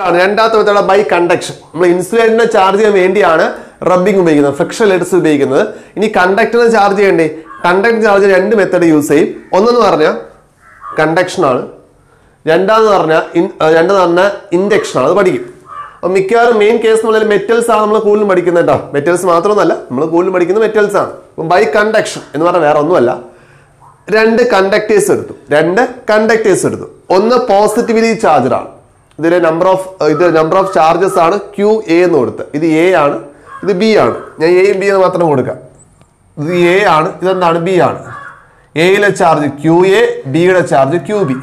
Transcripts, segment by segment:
ആണ് രണ്ടാമത്തെ method by conduction നമ്മൾ ഇൻസുലേറ്ററിനെ ചാർജ് ചെയ്യാൻ വേണ്ടിയാണ് റബ്ബിംഗ് ഉപയോഗിക്കുന്നത് ഫ്രിക്ഷൻ ലെറ്റേഴ്സ് ഉപയോഗിക്കുന്നത് ഇനി കണ്ടക്ടറിനെ ചാർജ് ചെയ്യണ്ടേ കണ്ടക്ടർ ചാർജ് രണ്ട് മെത്തേഡ് യൂസ് ചെയ്യും ഒന്നെന്ന് പറഞ്ഞാൽ കണ്ടക്ഷൻ ആണ് രണ്ടാമെന്ന് പറഞ്ഞാൽ രണ്ടെന്ന് പറഞ്ഞാൽ ഇൻഡക്ഷൻ ആണ് അത് പഠിക്കും അപ്പോൾ മിക്കവാറും മെയിൻ കേസ് നമ്മൾ മെറ്റൽസ് ആണ് നമ്മൾ കൂടുതലും പഠിക്കുന്നത് കേട്ടോ മെറ്റൽസ് മാത്രമൊന്നുമല്ല നമ്മൾ കൂടുതലും പഠിക്കുന്നത് മെറ്റൽസ് ആണ് അപ്പം ബൈ കണ്ടക്ഷൻ എന്ന് പറഞ്ഞാൽ വേറെ ഒന്നുമല്ല രണ്ട് കണ്ടക്ടേഴ്സ് എടുത്തു രണ്ട് കണ്ടക്ടേഴ്സ് എടുത്തു ഒന്ന് പോസിറ്റീവ്ലി ചാർജഡ് ആണ് ഇതിലെ നമ്പർ ഓഫ് ഇത് നമ്പർ ഓഫ് ചാർജസ് ആണ് ക്യു എ എന്ന് കൊടുത്ത് ഇത് എ ആണ് ഇത് ബി ആണ് ഞാൻ എയും ബി എന്ന് മാത്രം കൊടുക്കാം ഇത് എ ആണ് ഇതെന്താണ് ബി ആണ് എയിലെ ചാർജ് ക്യു എ ബിയുടെ ചാർജ് ക്യു ബി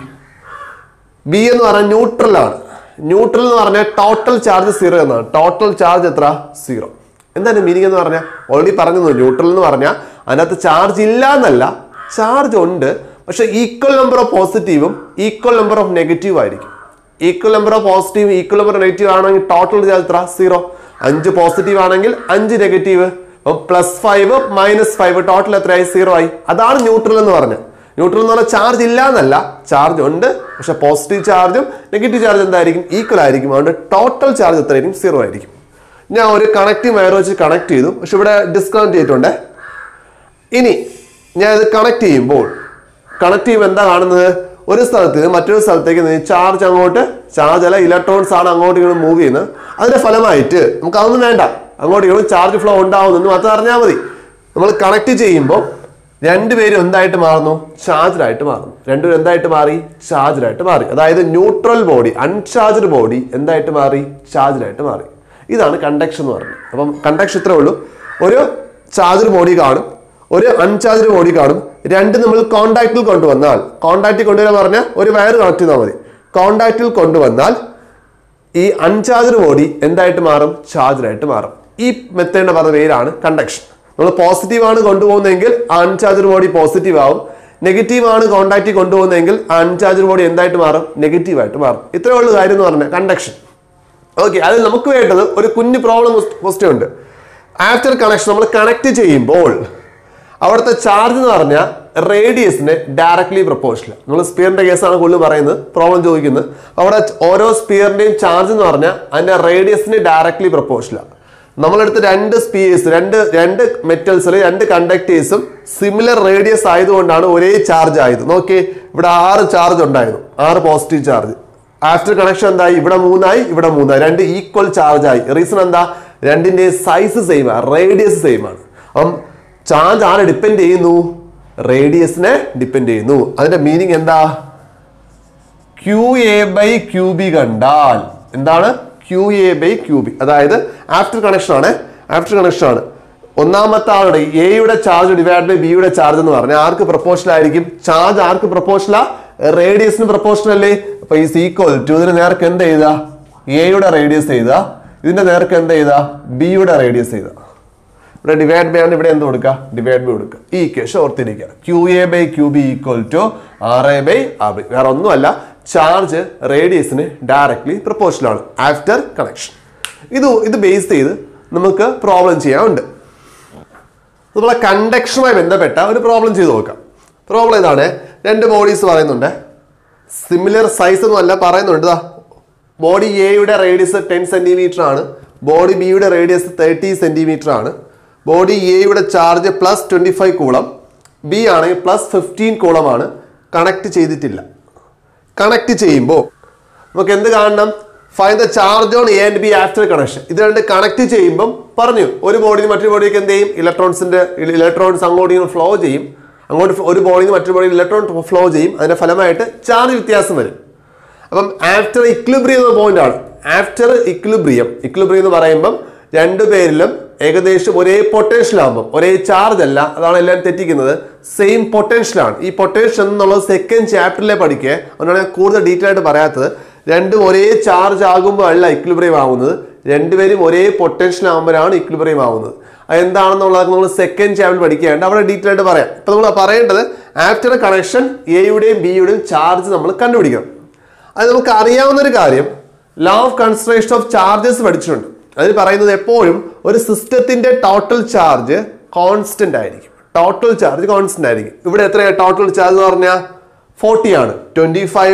ബി എന്ന് പറഞ്ഞാൽ ന്യൂട്രൽ ആണ് ന്യൂട്രൽ എന്ന് പറഞ്ഞാൽ ടോട്ടൽ ചാർജ് സീറോ എന്നാണ് ടോട്ടൽ ചാർജ് എത്ര സീറോ എന്താണ് മീനിങ് എന്ന് പറഞ്ഞാൽ ഓൾറെഡി പറഞ്ഞു ന്യൂട്രൽ എന്ന് പറഞ്ഞാൽ അതിനകത്ത് ചാർജ് ഇല്ല എന്നല്ല ചാർജ് ഉണ്ട് പക്ഷെ ഈക്വൽ നമ്പർ ഓഫ് പോസിറ്റീവും ഈക്വൽ നമ്പർ ഓഫ് നെഗറ്റീവ് ആയിരിക്കും equal number of positive equal number negative ആണെങ്കിൽ ടോട്ടൽ ചാർജ് എത്ര സീറോ അഞ്ച് പോസിറ്റീവ് ആണെങ്കിൽ അഞ്ച് negative plus five minus five total എത്രയായി സീറോ ആയി അതാണ് ന്യൂട്രൽ എന്ന് പറഞ്ഞത് ന്യൂട്രൽ എന്ന് പറഞ്ഞാൽ ചാർജ് ഇല്ല എന്നല്ല ചാർജ് ഉണ്ട് പക്ഷെ പോസിറ്റീവ് ചാർജും നെഗറ്റീവ് ചാർജ് എന്തായിരിക്കും ഈക്വൽ ആയിരിക്കും അതുകൊണ്ട് ടോട്ടൽ ചാർജ് എത്രയായിരിക്കും സീറോ ആയിരിക്കും ഞാൻ ഒരു കണക്റ്റീവ് വയർ വെച്ച് കണക്ട് ചെയ്തു പക്ഷെ ഇവിടെ ഡിസ്കണക്ട് ചെയ്തിട്ടുണ്ട് ഇനി ഞാൻ ഇത് കണക്ട് ചെയ്യുമ്പോൾ കണക്ട് ചെയ്യുമ്പോൾ എന്താ കാണുന്നത് ഒരു സ്ഥലത്ത് നിന്ന് മറ്റൊരു സ്ഥലത്തേക്ക് ചാർജ് അങ്ങോട്ട് ചാർജ് അല്ല ഇലക്ട്രോൺസ് ആണ് അങ്ങോട്ട് ഇങ്ങോട്ട് മൂവ് ചെയ്യുന്നത് അതിന്റെ ഫലമായിട്ട് നമുക്ക് അതൊന്നും വേണ്ട അങ്ങോട്ട് ഇങ്ങോട്ട് ചാർജ് ഫ്ലോ ഉണ്ടാവുന്നെന്ന് മാത്രം അറിഞ്ഞാൽ മതി നമ്മൾ കണക്ട് ചെയ്യുമ്പോൾ രണ്ടുപേരും എന്തായിട്ട് മാറുന്നു ചാർജായിട്ട് മാറുന്നു രണ്ടുപേരും എന്തായിട്ട് മാറി ചാർജായിട്ട് മാറി അതായത് ന്യൂട്രൽ ബോഡി അൺചാർജ്ഡ് ബോഡി എന്തായിട്ട് മാറി ചാർജായിട്ട് മാറി ഇതാണ് കണ്ടക്ഷൻ എന്ന് പറയുന്നത് അപ്പം കണ്ടക്ഷൻ ഇത്രേ ഉള്ളൂ ഒരു ചാർജ്ഡ് ബോഡി കാണും ഒരു അൺചാർജ്ഡ് ബോഡി കാണും രണ്ട് നമ്മൾ കോണ്ടാക്റ്റിൽ കൊണ്ടുവന്നാൽ കോണ്ടാക്റ്റിൽ കൊണ്ടുവരാൻ പറഞ്ഞാൽ ഒരു വയർ കണക്ട് ചെയ്താൽ മതി കോണ്ടാക്റ്റിൽ കൊണ്ടുവന്നാൽ ഈ അൺചാർജ്ഡ് ബോഡി എന്തായിട്ട് മാറും ചാർജ്ഡായിട്ട് മാറും ഈ മെത്തേഡിന്റെ പറഞ്ഞ പേരാണ് കണ്ടക്ഷൻ നമ്മൾ പോസിറ്റീവ് ആണ് കൊണ്ടുപോകുന്നതെങ്കിൽ അൺചാർജ്ഡ് ബോഡി പോസിറ്റീവ് ആവും നെഗറ്റീവ് ആണ് കോണ്ടാക്റ്റിൽ കൊണ്ടുപോകുന്നതെങ്കിൽ അൺചാർജ്ഡ് ബോഡി എന്തായിട്ട് മാറും നെഗറ്റീവ് ആയിട്ട് മാറും ഇത്രേ ഉള്ള കാര്യം എന്ന് പറഞ്ഞാൽ കണ്ടക്ഷൻ ഓക്കെ അതിൽ നമുക്ക് വേണ്ടത് ഒരു കുഞ്ഞു പ്രോബ്ലം ക്വസ്റ്റ്യൻ ഉണ്ട് ആഫ്റ്റർ കണക്ഷൻ നമ്മൾ കണക്ട് ചെയ്യുമ്പോൾ അവിടുത്തെ ചാർജ് എന്ന് പറഞ്ഞാൽ റേഡിയസിന് ഡയറക്ട്ലി പ്രപ്പോർഷണൽ നമ്മൾ സ്പിയറിന്റെ കേസാണ് കൂടുതൽ പറയുന്നത് പ്രോബ്ലം ചോദിക്കുന്നത് അവിടെ ഓരോ സ്പിയറിന്റെയും ചാർജ് എന്ന് പറഞ്ഞാൽ അതിന്റെ റേഡിയസിന് ഡയറക്ട്ലി പ്രപ്പോർഷണലാണ് നമ്മളെടുത്ത് രണ്ട് സ്പിയേഴ്സ് രണ്ട് രണ്ട് മെറ്റൽസിൽ രണ്ട് കണ്ടക്ടേഴ്സും സിമിലർ റേഡിയസ് ആയതുകൊണ്ടാണ് ഒരേ ചാർജ് ആയത് നോക്കിയേ ഇവിടെ ആറ് ചാർജ് ഉണ്ടായിരുന്നു ആറ് പോസിറ്റീവ് ചാർജ് ആഫ്റ്റർ കണക്ഷൻ എന്തായി ഇവിടെ മൂന്നായി ഇവിടെ മൂന്നായി രണ്ട് ഈക്വൽ ചാർജ് ആയി റീസൺ എന്താ രണ്ടിന്റെ സൈസ് സെയിം ആണ് റേഡിയസ് സെയിം ആണ് അപ്പം ചാർജ് ആരെ ഡിപ്പെൻഡ് ചെയ്യുന്നു റേഡിയസിനെ ഡിപ്പെൻഡ് ചെയ്യുന്നു അതിന്റെ മീനിങ് എന്താ Q A by Q B കണ്ടാൽ എന്താണ് Q A by Q B അതായത് ആഫ്റ്റർ കണക്ഷൻ ആണ് ആഫ്റ്റർ കണക്ഷൻ ആണ് ഒന്നാമത്തെ ആളുടെ എയുടെ ചാർജ് ഡിവൈഡ് ബൈ ബിയുടെ ചാർജ് എന്ന് പറഞ്ഞാൽ ആർക്ക് പ്രപ്പോർഷണൽ ആയിരിക്കും ചാർജ് ആർക്ക് പ്രപ്പോർഷണൽ റേഡിയസിന് പ്രപ്പോർഷണൽ അല്ലേ അപ്പൊ ഈ ഈക്വൽ ടു ഇതിന് നേർക്ക് എന്ത് ചെയ്താ എയുടെ റേഡിയസ് ചെയ്താ ഇതിന്റെ നേർക്ക് എന്ത് ചെയ്താ ബിയുടെ റേഡിയസ് ചെയ്താ ഇവിടെ ഡിവൈഡ് ബൈ ആണ് ഇവിടെ എന്ത് കൊടുക്കുക ഡിവൈഡ് ബൈ കൊടുക്കുക ഈ കേസ് ഓർത്തിരിക്കുക Q A by Q B equal to R A by R B വേറെ ഒന്നുമല്ല ചാർജ് റേഡിയസിന് ഡയറക്ട്ലി പ്രപ്പോർഷണൽ ആണ് ആഫ്റ്റർ കണക്ഷൻ ഇത് ഇത് ബേസ് ചെയ്ത് നമുക്ക് പ്രോബ്ലം ചെയ്യാനുണ്ട് നമ്മളെ കണ്ടക്ഷനുമായി ബന്ധപ്പെട്ട ഒരു പ്രോബ്ലം ചെയ്ത് നോക്കാം പ്രോബ്ലം ഇതാണ് രണ്ട് ബോഡീസ് പറയുന്നുണ്ട് സിമിലർ സൈസ് ഒന്നും അല്ല പറയുന്നുണ്ട് ബോഡി എയുടെ റേഡിയസ് ടെൻ സെന്റിമീറ്റർ ആണ് ബോഡി ബിയുടെ റേഡിയസ് തേർട്ടി സെന്റിമീറ്റർ ആണ് ബോഡി എയുടെ charge plus twenty five coulomb B ആണെങ്കിൽ പ്ലസ് ഫിഫ്റ്റീൻ കൂളമാണ് കണക്ട് ചെയ്തിട്ടില്ല കണക്ട് ചെയ്യുമ്പോൾ നമുക്ക് എന്ത് കാണണം fine the charge on A and B after connection ഇത് രണ്ട് കണക്ട് ചെയ്യുമ്പം പറഞ്ഞു ഒരു ബോഡിയിൽ മറ്റൊരു ബോഡിക്ക് എന്ത് ചെയ്യും ഇലക്ട്രോൺസിന്റെ ഇലക്ട്രോൺസ് അങ്ങോട്ട് ഇങ്ങനെ ഫ്ലോ ചെയ്യും അങ്ങോട്ട് ഒരു ബോഡിയിൽ മറ്റൊരു ബോഡിയിൽ ഇലക്ട്രോൺ ഫ്ലോ ചെയ്യും അതിന്റെ ഫലമായിട്ട് ചാർജ് വ്യത്യാസം വരും അപ്പം ആഫ്റ്റർ ഇക്ലിബ്രിയം എന്ന പോയിന്റ് ആണ് ആഫ്റ്റർ ഇക്ലിബ്രിയം ഇക്ലിബ്രിയം എന്ന് പറയുമ്പം രണ്ടുപേരിലും ഏകദേശം ഒരേ പൊട്ടൻഷ്യൽ ആകുമ്പോൾ ഒരേ ചാർജ് അല്ല അതാണ് എല്ലാവരും തെറ്റിക്കുന്നത് സെയിം പൊട്ടൻഷ്യൽ ആണ് ഈ പൊട്ടൻഷ്യൽ എന്നുള്ളത് സെക്കൻഡ് ചാപ്റ്ററിലെ പഠിക്കുക അതുകൊണ്ടാണ് ഞാൻ കൂടുതൽ ഡീറ്റെയിൽ ആയിട്ട് പറയാത്തത് രണ്ടും ഒരേ ചാർജ് ആകുമ്പോൾ അല്ല ഇക്ലിബ്രിയം ആവുന്നത് രണ്ടുപേരും ഒരേ പൊട്ടൻഷ്യൽ ആകുമ്പോഴാണ് ഇക്ലിബ്രിയം ആവുന്നത് അത് എന്താണെന്നുള്ളത് നമ്മൾ സെക്കൻഡ് ചാപ്റ്റർ പഠിക്കുകയാണ്ട് അവിടെ ഡീറ്റെയിൽ ആയിട്ട് പറയാം ഇപ്പൊ നമ്മൾ പറയേണ്ടത് ആഫ്റ്റർ കണക്ഷൻ എയുടെയും ബിയുടെയും ചാർജ് നമ്മൾ കണ്ടുപിടിക്കണം അത് നമുക്ക് അറിയാവുന്ന ഒരു കാര്യം law of conservation of charges പഠിച്ചിട്ടുണ്ട് അതിൽ പറയുന്നത് എപ്പോഴും ഒരു സിസ്റ്റത്തിന്റെ ടോട്ടൽ ചാർജ് കോൺസ്റ്റന്റ് ആയിരിക്കും ടോട്ടൽ ചാർജ് കോൺസ്റ്റന്റ് ആയിരിക്കും ഇവിടെ എത്രയാണ് ടോട്ടൽ ചാർജ് എന്ന് പറഞ്ഞാൽ ഫോർട്ടി ആണ് ട്വന്റി ഫൈവ്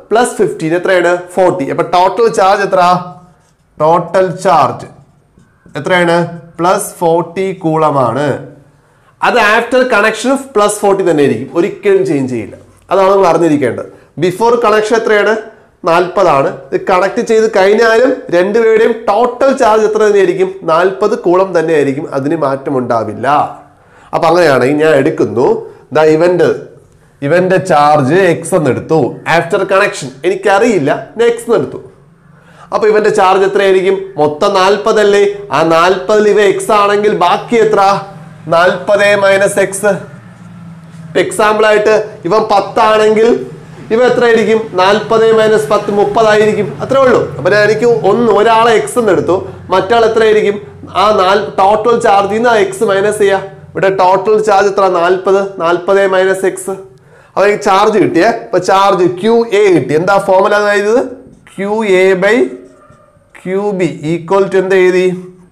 പ്ലസ് ഫിഫ്റ്റീൻ എത്രയാണ് ഫോർട്ടി അപ്പൊ ടോട്ടൽ ചാർജ് എത്ര ടോട്ടൽ ചാർജ് എത്രയാണ് പ്ലസ് ഫോർട്ടി കൂളമാണ് അത് ആഫ്റ്റർ കണക്ഷൻ പ്ലസ് ഫോർട്ടി തന്നെ ആയിരിക്കും ഒരിക്കലും ചേഞ്ച് ചെയ്യില്ല അതാണ് നമ്മൾ അറിഞ്ഞിരിക്കേണ്ടത് ബിഫോർ കണക്ഷൻ എത്രയാണ് നാൽപ്പതാണ് ഇത് കണക്ട് ചെയ്ത് കഴിഞ്ഞാലും രണ്ടുപേരുടെയും ടോട്ടൽ ചാർജ് എത്ര തന്നെയായിരിക്കും നാൽപ്പത് കൂളം തന്നെ ആയിരിക്കും അതിന് മാറ്റം ഉണ്ടാവില്ല അപ്പൊ അങ്ങനെയാണെങ്കിൽ ഞാൻ എടുക്കുന്നു ദാ ഇവന്റ് ഇവന്റെ ചാർജ് എക്സ് എന്ന് എടുത്തു ആഫ്റ്റർ കണക്ഷൻ എനിക്കറിയില്ല ഞാൻ എക്സ് എന്ന് എടുത്തു അപ്പൊ ഇവന്റെ ചാർജ് എത്രയായിരിക്കും മൊത്തം നാൽപ്പതല്ലേ ആ നാൽപ്പതിൽ ഇവ എക്സ് ആണെങ്കിൽ ബാക്കി എത്ര നാൽപ്പത് മൈനസ് എക്സ് എക്സാമ്പിൾ ആയിട്ട് ഇവൻ പത്താണെങ്കിൽ ഇവ എത്രയായിരിക്കും നാൽപ്പത് മൈനസ് പത്ത് മുപ്പതായിരിക്കും അത്രേ ഉള്ളൂ അപ്പൊ ഞാൻ എനിക്ക് ഒന്ന് ഒരാളെ എക്സ് എന്ന് എടുത്തു മറ്റാൾ എത്രയായിരിക്കും ആ നാല് ടോട്ടൽ ചാർജിൽ നിന്ന് ആ എക്സ് മൈനസ് ചെയ്യാം ഇവിടെ ടോട്ടൽ ചാർജ് എത്ര നാൽപ്പത് നാൽപ്പത് മൈനസ് എക്സ് അപ്പൊ എനിക്ക് ചാർജ് കിട്ടിയേ അപ്പൊ ചാർജ് ക്യു എ കിട്ടി എന്താ ഫോർമുല അതായത് Q A by Q B equal to എന്താ എഴുതി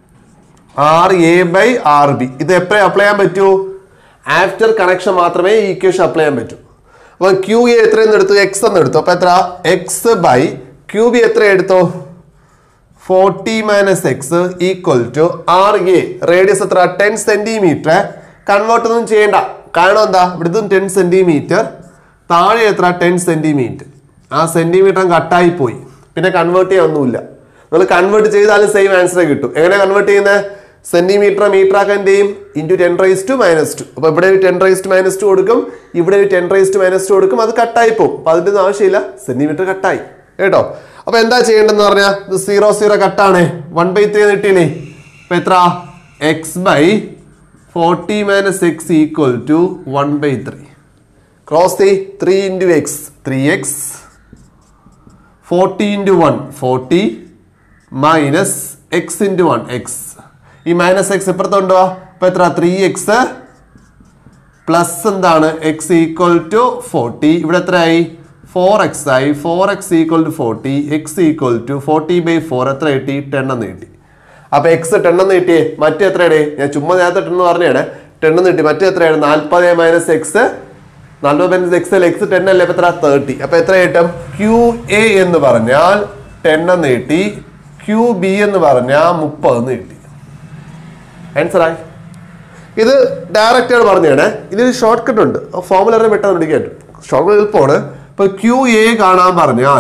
R A by R B ഇത് എപ്പോഴും അപ്ലൈ ചെയ്യാൻ പറ്റൂ ആഫ്റ്റർ കണക്ഷൻ മാത്രമേ ഈ ഇക്വേഷൻ അപ്ലൈ ചെയ്യാൻ പറ്റൂ അപ്പൊ ക്യു എ എത്രയെന്ന് എടുത്തു എക്സ് എന്ന് എടുത്തു അപ്പൊ എത്ര എക്സ് ബൈ ക്യു ബി എത്ര എടുത്തോ forty minus X equal to R A radius എത്ര ടെൻ സെന്റിമീറ്റർ കൺവേർട്ട് ഒന്നും ചെയ്യണ്ട കാരണം എന്താ ഇവിടുത്തെ ടെൻ സെന്റിമീറ്റർ താഴെ എത്ര ടെൻ സെന്റിമീറ്റർ ആ സെന്റിമീറ്റർ കട്ടായി പോയി പിന്നെ കൺവേർട്ട് ചെയ്യാനൊന്നുമില്ല നിങ്ങൾ കൺവേർട്ട് ചെയ്താലും സെയിം ആൻസർ കിട്ടും എങ്ങനെ കൺവേർട്ട് ചെയ്യുന്നത് സെന്റിമീറ്റർ മീറ്റർ ആക്കാൻ ചെയ്യും into ten raise to minus two അപ്പൊ ഇവിടെ ഒരു ten raise to minus two കൊടുക്കും ഇവിടെ ഒരു ten raise to minus two കൊടുക്കും അത് കട്ടായി പോകും അപ്പൊ അതിന്റെ ഒന്നും ആവശ്യമില്ല സെന്റിമീറ്റർ കട്ടായി കേട്ടോ അപ്പൊ എന്താ ചെയ്യേണ്ടതെന്ന് പറഞ്ഞാൽ ഇത് സീറോ സീറോ കട്ടാണ് വൺ ബൈ ത്രീ കിട്ടിയില്ലേ അപ്പൊ എത്ര X by forty minus X equal to one by three cross the three into X three X forty into one forty minus X into one X ഈ minus X ഇപ്പുറത്തുണ്ടോ അപ്പൊ എത്ര three X plus എന്താണ് X equal to forty ഇവിടെ എത്രയായി four X ആയി four X equal to forty X equal to forty by four എത്ര കിട്ടി ടെൻ എന്ന് കിട്ടി അപ്പൊ എക്സ് ടെൻ എന്ന് കിട്ടിയേ മറ്റേ എത്രയുടെ ഞാൻ ചുമ്മാ നേരത്തെ ടെൻ എന്ന് പറഞ്ഞാണ് ടെൻ എന്ന് കിട്ടി മറ്റേ എത്രയാണ് നാൽപ്പത് മൈനസ് എക്സ് നാൽപ്പത് മൈനസ് എക്സ് അല്ല എക്സ് ടെൻ അല്ലേ അപ്പൊ എത്ര തേർട്ടി അപ്പൊ എത്ര കിട്ടും ക്യു എ എന്ന് പറഞ്ഞാൽ ടെൻ എന്ന് കിട്ടി ക്യു ബി എന്ന് പറഞ്ഞാൽ മുപ്പത് എന്ന് കിട്ടി ആൻസർ ആയി ഇത് ഡയറക്റ്റ് ആണ് പറഞ്ഞാണ് ഇതിന് ഷോർട്ട് കട്ട് ഉണ്ട് ഫോമുല പെട്ടെന്ന് പിടിക്കാൻ ഷോർട്ട് കട്ട് എളുപ്പമാണ് ഇപ്പൊ ക്യു എ കാണാൻ പറഞ്ഞാൽ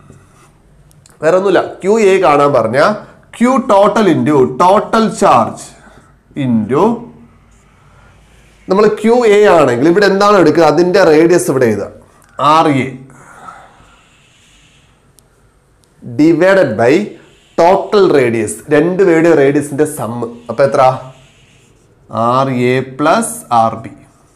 വേറെ ഒന്നുമില്ല ക്യു എ കാണാൻ പറഞ്ഞാൽ Q total into total charge into നമ്മൾ ക്യു എ ആണെങ്കിൽ ഇവിടെ എന്താണ് എടുക്കുക അതിന്റെ റേഡിയസ് ഇവിടെ എഴുതുക R A divided by total radius രണ്ട് പേരുടെ റേഡിയസിന്റെ സമ്മ് അപ്പൊ എത്ര R A plus R B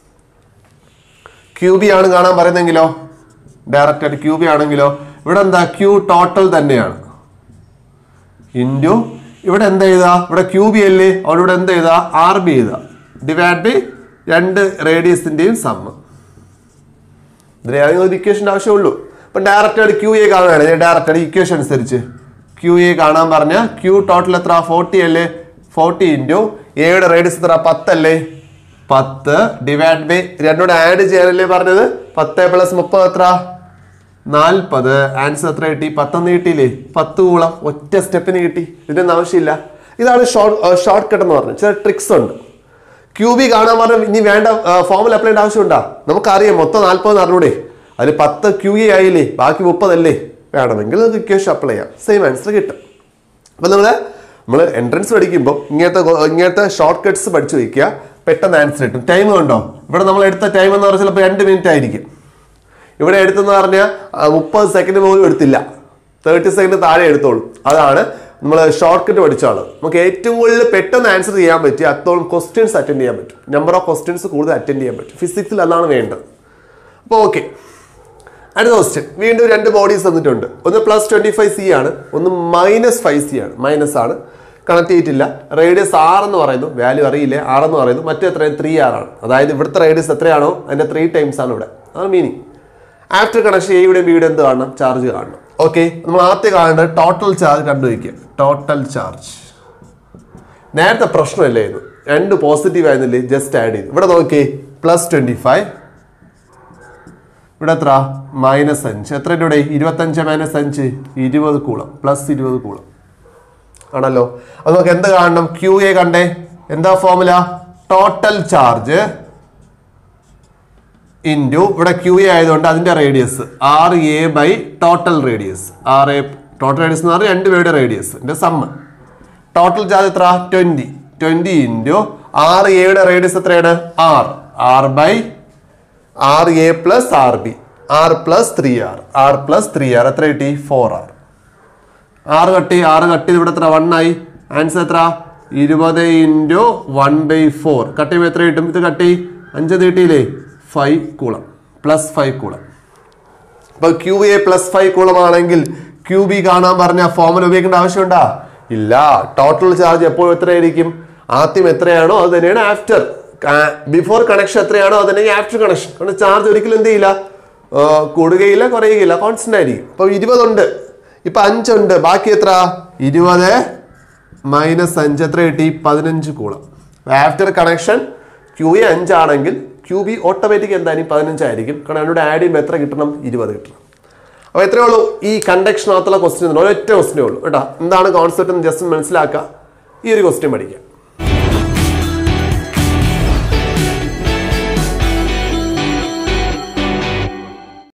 Q B ആണ് കാണാൻ പറയുന്നെങ്കിലോ ഡയറക്റ്റ് ആയിട്ട് ക്യൂ ബി ആണെങ്കിലോ ഇവിടെ എന്താ ക്യൂ ടോട്ടൽ തന്നെയാണ് ഇൻറ്റു ഇവിടെ എന്താ ചെയ്താ ഇവിടെ ക്യൂ ബി അല്ലേ അവിടെ ഇവിടെ എന്താ ചെയ്താ ആർ ബി ചെയ്താ ഡിവൈഡ് ബൈ രണ്ട് റേഡിയസിന്റെയും സമ്മ് ഇതിന് ഒരു ഇക്വേഷൻ്റെ ആവശ്യമുള്ളൂ അപ്പൊ ഡയറക്റ്റ് ആയിട്ട് ക്യൂ എ കാണുകയാണ് ഡയറക്റ്റ് ആയിട്ട് ഇക്വേഷൻ അനുസരിച്ച് ക്യൂ എ കാണാൻ പറഞ്ഞ ക്യൂ ടോട്ടൽ എത്ര ഫോർട്ടി അല്ലേ ഫോർട്ടി ഇൻറ്റു എയുടെ റേഡിയസ് എത്ര പത്തല്ലേ പത്ത് ഡിവൈഡ് ബൈ രണ്ടോട് ആഡ് ചെയ്യാനല്ലേ പറഞ്ഞത് പത്ത് പ്ലസ് മുപ്പത് എത്ര നാൽപ്പത് ആൻസർ എത്ര കിട്ടി പത്തൊന്ന് കിട്ടിയില്ലേ പത്ത് കൂളം ഒറ്റ സ്റ്റെപ്പിന് കിട്ടി ഇതിനൊന്നും ആവശ്യമില്ല ഇതാണ് ഷോർട്ട് ഷോർട്ട് കട്ട് എന്ന് പറഞ്ഞത് ചില ട്രിക്സ് ഉണ്ട് ക്യൂ ബി കാണാൻ പറഞ്ഞ ഇനി വേണ്ട ഫോമിൽ അപ്ലൈ ചെയ്യേണ്ട ആവശ്യമുണ്ടോ നമുക്കറിയാം മൊത്തം നാൽപ്പത് അറിഞ്ഞൂടെ അതിൽ പത്ത് ക്യൂ എ ആയില്ലേ ബാക്കി മുപ്പതല്ലേ വേണമെങ്കിൽ നമുക്ക് ഇക്വേഷൻ അപ്ലൈ ചെയ്യാം സെയിം ആൻസർ കിട്ടും അപ്പം നമ്മൾ നമ്മൾ എൻട്രൻസ് പഠിക്കുമ്പോൾ ഇങ്ങനത്തെ കൊ- ഇങ്ങനത്തെ ഷോർട്ട് കട്ട്സ് പഠിച്ചു വയ്ക്കുക പെട്ടെന്ന് ആൻസർ കിട്ടും ടൈം കണ്ടോ ഇവിടെ നമ്മൾ എടുത്ത ടൈം എന്ന് പറഞ്ഞാൽ ചിലപ്പോൾ രണ്ട് മിനിറ്റ് ആയിരിക്കും ഇവിടെ എടുത്തെന്ന് പറഞ്ഞാൽ മുപ്പത് സെക്കൻഡ് പോലും എടുത്തില്ല തേർട്ടി സെക്കൻഡ് താഴെ എടുത്തോളൂ അതാണ് നമ്മൾ ഷോർട്ട് കട്ട് പഠിച്ചാണ് നമുക്ക് ഏറ്റവും കൂടുതൽ പെട്ടെന്ന് ആൻസർ ചെയ്യാൻ പറ്റും അത്തോളം ക്വസ്റ്റ്യൻസ് അറ്റൻഡ് ചെയ്യാൻ പറ്റും നമ്പർ ഓഫ് ക്വസ്റ്റ്യൻസ് കൂടുതൽ അറ്റൻഡ് ചെയ്യാൻ പറ്റും ഫിസിക്സിൽ അതാണ് വേണ്ടത് അപ്പോൾ ഓക്കെ അടുത്ത ക്വസ്റ്റ്യൻ വീണ്ടും രണ്ട് ബോഡീസ് തന്നിട്ടുണ്ട് ഒന്ന് പ്ലസ് ട്വന്റി ഫൈവ് സി ആണ് ഒന്ന് മൈനസ് ഫൈവ് സി ആണ് മൈനസ് ആണ് കണക്ട് ചെയ്തിട്ടില്ല റേഡിയസ് ആർ എന്ന് പറയുന്നു വാല്യൂ അറിയില്ല ആർ എന്ന് പറയുന്നു മറ്റേ എത്രയും ത്രീ ആർ ആണ് അതായത് ഇവിടുത്തെ റേഡിയസ് എത്രയാണോ അതിന്റെ ത്രീ ടൈംസ് ആണ് ഇവിടെ അതാണ് മീനിങ് ആഫ്റ്റർ കണക്ഷൻ എയുടെ ബിയുടെ എന്ത് കാണണം ചാർജ് കാണണം ഓക്കെ നമ്മൾ ആദ്യം കാണേണ്ടത് ടോട്ടൽ ചാർജ് കണ്ടുവയ്ക്കുക ടോട്ടൽ ചാർജ് നേരത്തെ പ്രശ്നമല്ലേ ഇത് രണ്ട് പോസിറ്റീവ് ആയിരുന്നില്ലേ ജസ്റ്റ് ആഡ് ചെയ്തു ഇവിടെ നോക്കിയേ പ്ലസ് ട്വന്റി ഫൈവ് ഇവിടെ എത്ര മൈനസ് അഞ്ച് എത്ര ഇവിടെ ഇരുപത്തഞ്ച് മൈനസ് അഞ്ച് ഇരുപത് കൂളം പ്ലസ് ഇരുപത് കൂളം ആണല്ലോ അത് നമുക്ക് എന്ത് കാണണം ക്യു എ കണ്ടേ എന്താ ഫോമുല ടോട്ടൽ ചാർജ് ഇൻറ്റു ഇവിടെ ക്യു എ ആയതുകൊണ്ട് അതിന്റെ radius R A by total radius R A total radius എന്ന് പറഞ്ഞാൽ രണ്ട് പേരുടെ റേഡിയസ് സമ്മ് ടോട്ടൽ ചാർജ് എത്ര ട്വന്റി ട്വന്റി ഇൻറ്റു ആർ എയുടെ റേഡിയസ് എത്രയാണ് R R by R A plus R B R plus three R R plus three R എത്ര കിട്ടി four R ആറ് കട്ടി ആറ് കട്ടി ഇവിടെ എത്ര വൺ ആയി ആൻസർ എത്ര ഇരുപത് into one by four cut ചെയ്യുമ്പോൾ എത്ര കിട്ടും ഇത് കട്ടി അഞ്ച് നീട്ടിയില്ലേ five coulomb plus five coulomb അപ്പൊ Q A plus five coulomb ആണെങ്കിൽ ക്യൂ ബി കാണാൻ പറഞ്ഞ ഫോമുല ഉപയോഗിക്കേണ്ട ആവശ്യമുണ്ടാ ഇല്ല ടോട്ടൽ ചാർജ് എപ്പോഴും എത്രയായിരിക്കും ആദ്യം എത്രയാണോ അത് തന്നെയാണ് ആഫ്റ്റർ ബിഫോർ കണക്ഷൻ എത്രയാണോ അത് തന്നെ ആഫ്റ്റർ കണക്ഷൻ കാരണം ചാർജ് ഒരിക്കലും എന്ത് ചെയ്യില്ല ആ, കൂടുകയില്ല കുറയുകയില്ല കോൺസ്റ്റന്റ് ആയിരിക്കും ഇപ്പൊ ഇരുപതുണ്ട് ഇപ്പൊ അഞ്ചുണ്ട് ബാക്കി എത്ര ഇരുപത് മൈനസ് അഞ്ച് എത്ര കിട്ടി പതിനഞ്ച് കൂളം ആഫ്റ്റർ കണക്ഷൻ ക്യൂ എ അഞ്ചാണെങ്കിൽ ക്യൂ ബി ഓട്ടോമാറ്റിക് എന്തായാലും പതിനഞ്ചായിരിക്കും കാരണം അതിനോട് ആഡ് ചെയ്യുമ്പോൾ എത്ര കിട്ടണം ഇരുപത് കിട്ടണം അപ്പോൾ എത്രയേ ഉള്ളൂ ഈ കണ്ടക്ഷനകത്തുള്ള ക്വസ്റ്റ്യൻ ഒരൊറ്റ ക്വസ്റ്റ്യനേ ഉള്ളൂ കേട്ടോ എന്താണ് കോൺസെപ്റ്റ് എന്ന് ജസ്റ്റ് മനസ്സിലാക്കുക ഈ ഒരു ക്വസ്റ്റ്യൻ പഠിക്കുക